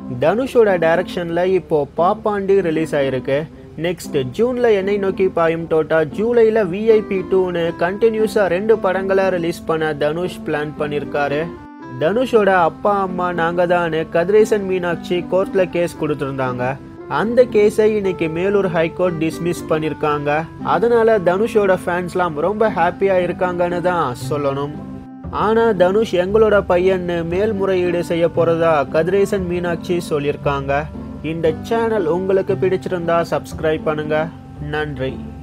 தனுஷோட டைரக்ஷன்ல இப்போ பாப்பாண்டி ரிலீஸ் ஆயிருக்கு நெக்ஸ்ட் ஜூன்ல என்னை நோக்கி பாயும் டோட்டா ஜூலைல விஐபி டூன்னு கண்டினியூஸா ரெண்டு படங்களை ரிலீஸ் பண்ண தனுஷ் பிளான் பண்ணியிருக்காரு தனுஷோட அப்பா அம்மா நாங்க தான் கதிரேசன் மீனாட்சி கோர்ட்ல கேஸ் கொடுத்துருந்தாங்க அந்த கேஸை இன்னைக்கு மேலூர் ஹைகோர்ட் டிஸ்மிஸ் பண்ணியிருக்காங்க அதனால தனுஷோட ஃபேன்ஸ்லாம் ரொம்ப ஹாப்பியா இருக்காங்கன்னு தான் சொல்லணும் ஆனா தனுஷ் எங்களோட பையன்னு மேல்முறையீடு செய்ய போறதா கதிரேசன் மீனாட்சி சொல்லியிருக்காங்க இந்த சேனல் உங்களுக்கு பிடிச்சிருந்தா சப்ஸ்கிரைப் பண்ணுங்க நன்றி